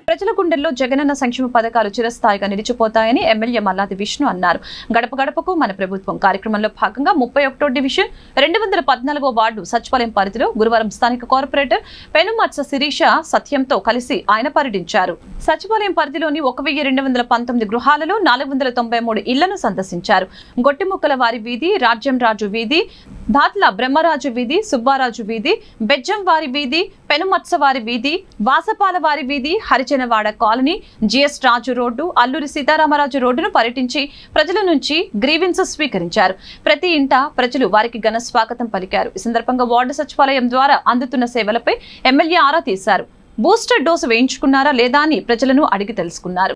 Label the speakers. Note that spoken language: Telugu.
Speaker 1: ప్రజల గుండెల్లో జగనన్న సంక్షేమ పథకాలు చిరస్థాయిగా నిలిచిపోతాయని ఎమ్మెల్యే మల్లాది విష్ణు అన్నారు గడప గడపకు మన ప్రభుత్వం కార్యక్రమంలో భాగంగా ముప్పై ఒకటో డివిజన్ రెండు వందల పద్నాలుగో వార్డు సచివాలయం పరిధిలో గురువారం స్థానిక కార్పొరేటర్ పెనుమత్స శిరీష సత్యంతో కలిసి ఆయన పర్యటించారు సచివాలయం పరిధిలోని ఒక వెయ్యి రెండు వందల పంతొమ్మిది గృహాలలో నాలుగు వందల తొంభై మూడు ఇళ్లను సందర్శించారు గొట్టిముక్కల వారి వీధి రాజ్యం రాజు వీధి దాట్ల బ్రహ్మరాజు వీధి సుబ్బారాజు వీధి బెజ్జం వారి వీధి పెనుమత్స వారి వీధి వాసపాల వారి వీధి Harijanawada colony G S Raju road Alluri Sitaramaraju రోడ్డును పర్యటించి ప్రజల నుంచి గ్రీవెన్సెస్ స్వీకరించారు ప్రతి ఇంట ప్రజలు వారికి ఘన స్వాగతం పలికారు ఈ సందర్భంగా వార్డు సచివాలయం ద్వారా అందుతున్న సేవలపై ఎమ్మెల్యే ఆరా తీశారు బూస్టర్ డోసు వేయించుకున్నారా లేదా అని ప్రజలను అడిగి తెలుసుకున్నారు